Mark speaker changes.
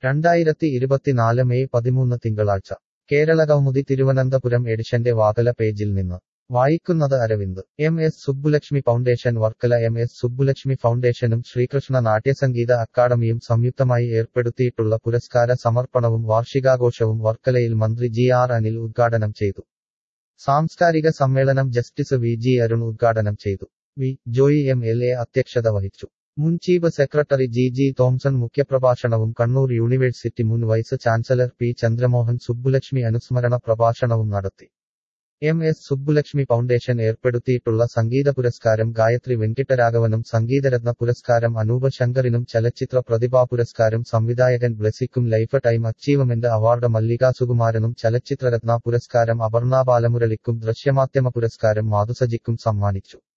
Speaker 1: രണ്ടായിരത്തി ഇരുപത്തിനാല് മെയ് പതിമൂന്ന് തിങ്കളാഴ്ച കേരളകൗമുദി തിരുവനന്തപുരം എഡിഷന്റെ വാതല പേജിൽ നിന്ന് വായിക്കുന്നത് Aravind M S Subbulakshmi foundation Varkala M S Subbulakshmi ഫൗണ്ടേഷനും ശ്രീകൃഷ്ണ നാട്യസംഗീത അക്കാദമിയും സംയുക്തമായി ഏർപ്പെടുത്തിയിട്ടുള്ള പുരസ്കാര സമർപ്പണവും വാർഷികാഘോഷവും വർക്കലയിൽ മന്ത്രി ജി ആർ അനിൽ ഉദ്ഘാടനം ചെയ്തു സാംസ്കാരിക സമ്മേളനം ജസ്റ്റിസ് വി ജി അരുൺ ഉദ്ഘാടനം ചെയ്തു V Joy M L A അധ്യക്ഷത വഹിച്ചു മുൻ chief secretary G G Thomson മുഖ്യപ്രഭാഷണവും കണ്ണൂർ യൂണിവേഴ്സിറ്റി മുൻ vice chancellor P Chandramohan Subbulakshmi അനുസ്മരണ പ്രഭാഷണവും നടത്തി എം എസ് സുബ്ബുലക്ഷ്മി ഫൗണ്ടേഷൻ ഏർപ്പെടുത്തിയിട്ടുള്ള സംഗീത പുരസ്കാരം ഗായത്രി വെങ്കിട്ടരാഘവനും സംഗീതരത്ന പുരസ്കാരം അനൂപ ശങ്കറിനും ചലച്ചിത്ര പ്രതിഭാ പുരസ്കാരം സംവിധായകൻ ബ്ലെസിക്കും lifetime achievement award Mallika സുകുമാരനും ചലച്ചിത്രരത്ന പുരസ്കാരം അപർണ ബാലമുരളിക്കും ദൃശ്യമാധ്യമ പുരസ്കാരം മാധുസജിക്കും സമ്മാനിച്ചു